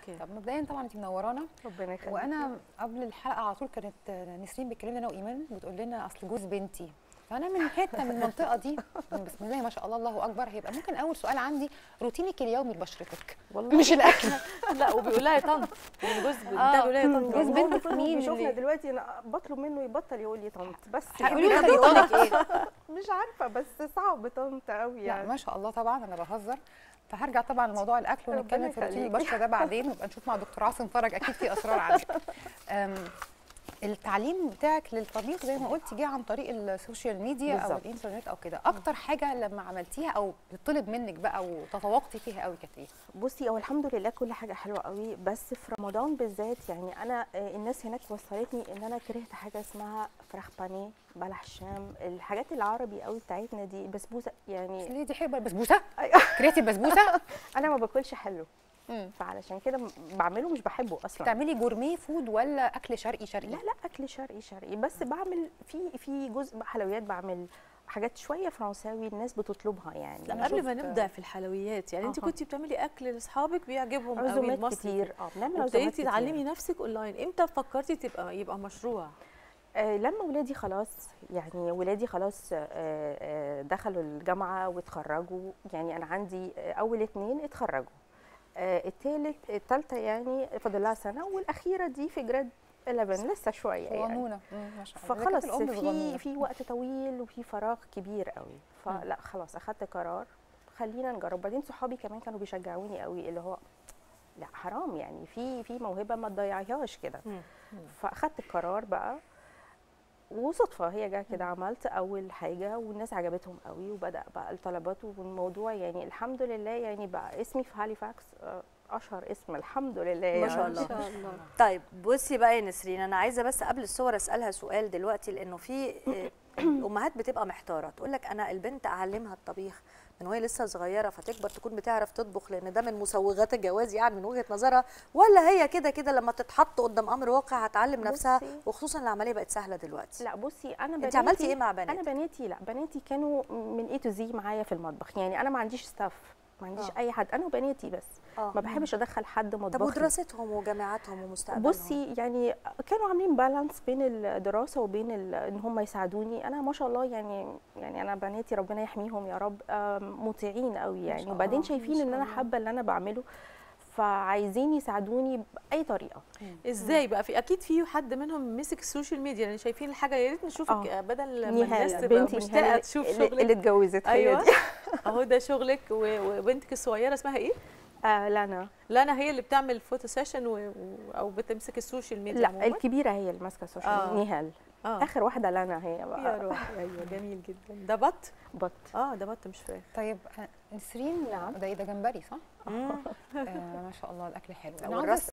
اوكي طب مبدئيا طبعا انت منورانا ربنا يخليك وانا قبل الحلقه على طول كانت نسرين بتكلمنا انا وايمان بتقول لنا اصل جوز بنتي فانا من حته من المنطقه دي بسم الله ما شاء الله الله اكبر هيبقى ممكن اول سؤال عندي روتينك اليومي لبشرتك والله مش الاكل لا وبيقول لها يا طنط يعني جوز آه. ده بيقول لها يا طنط جوز يعني هو بنتك المفروض مين بيشوفنا اللي- دلوقتي انا بطلب منه يبطل يقول لي طنط بس هيقولوا لي يعني انت بيقولك ايه مش عارفه بس صعب طنط قوي لا يعني ما شاء الله طبعا انا بهزر فهرجع طبعا لموضوع الاكل ربنا ونتكلم في روتين يخليك. البشره ده بعدين ونبقى نشوف مع دكتور عاصم فرج اكيد في اسرار عندك أم، التعليم بتاعك للطبيخ زي ما قلت جه عن طريق السوشيال ميديا او بالظبط. الانترنت او كده اكتر حاجه لما عملتيها او طلب منك بقى وتفوقتي فيها قوي كانت ايه بصي هو الحمد لله كل حاجه حلوه قوي بس في رمضان بالذات يعني انا آه، الناس هناك وصلتني ان انا كرهت حاجه اسمها فراخ بانيه بلح الشام الحاجات العربي قوي بتاعتنا دي بسبوسه يعني ليه دي حلوه البسبوسه أيوة. كرهتي البسبوسه انا ما باكلش حلو مم. فعلشان كده م- بعمله مش بحبه اصلا بتعملي جورميه فود ولا اكل شرقي شرقي لا لا اكل شرقي شرقي بس بعمل في في جزء بقى حلويات بعمل حاجات شويه فرنساوي الناس بتطلبها يعني لا أنا قبل ما شفت- نبدا في الحلويات يعني انت أها. كنتي بتعملي اكل لاصحابك بيعجبهم قوي عزومات المصري كتير اه بنعمل عزومات وابتديتي كتير. تعلمي نفسك اونلاين امتى فكرتي تبقى يبقى مشروع آه لما ولادي خلاص يعني ولادي خلاص آه آه دخلوا الجامعه واتخرجوا يعني انا عندي آه اول اتنين اتخرجوا آه التالت التالتة يعني فاضل لها سنه والاخيره دي في جراد 11 لسه شويه يعني صغنونه مم، ما شاء الله إذا فخلاص كانت الأم صغنونة. في في وقت طويل وفي فراغ كبير قوي فلا خلاص اخدت قرار خلينا نجرب بعدين صحابي كمان كانوا بيشجعوني قوي اللي هو لا حرام يعني في في موهبه ما تضيعيهاش كده مم. فاخدت القرار بقى وصدفه هي جا كده عملت اول حاجه والناس عجبتهم قوي وبدا بقى الطلبات والموضوع يعني الحمد لله يعني بقى اسمي في هاليفاكس آه، اشهر اسم الحمد لله ما يعني شاء الله. ما شاء الله طيب بصي بقى يا نسرين انا عايزه بس قبل الصور اسالها سؤال دلوقتي لانه في آه، امهات بتبقى محتاره تقول لك انا البنت اعلمها الطبيخ من وهي لسه صغيره فتكبر تكون بتعرف تطبخ لان ده من مسوغات الجواز يعني من وجهه نظرها ولا هي كده كده لما تتحط قدام امر واقع هتعلم نفسها بصي. وخصوصا العمليه بقت سهله دلوقتي لا بصي انا انت بناتي عملتي ايه مع انا بناتك بناتي لا بناتي كانوا من اي تو زي معايا في المطبخ يعني انا ما عنديش ستاف ما عنديش آه. اي حد انا وبناتي بس اه ما بحبش ادخل حد طب مطبخي ودراستهم وجامعاتهم ومستقبلهم بصي يعني كانوا عاملين بالانس بين الدراسه وبين ال- ان هم يساعدوني انا ما شاء الله يعني يعني انا بناتي ربنا يحميهم يا رب آم، مطيعين قوي يعني شاء وبعدين الله، شايفين ما ان شاء انا الله. حابه اللي انا بعمله فعايزين يساعدوني باي طريقه ازاي بقى في اكيد في حد منهم مسك السوشيال ميديا يعني شايفين الحاجه يا ريت نشوفك آه. بدل ما الناس نهال تبقى بنتي مشتاقه نهال تشوف اللي- اللي شغلك اتجوزت هي ايوه دي اهو ده شغلك و- وبنتك الصغيره اسمها ايه آه لنا لانا هي اللي بتعمل فوتو سيشن و... و... او بتمسك السوشيال ميديا لا عموما الكبيره هي اللي ماسكه السوشيال آه. ميديا نهال اه اخر واحده لنا هي يا بقى روحي ايوه جميل جدا ده بط بط اه ده بط مش فراخ طيب آه، نسرين نعم. ده ده جمبري صح؟ مم. آه ما شاء الله الاكل حلو لا، انا عاوزه والرز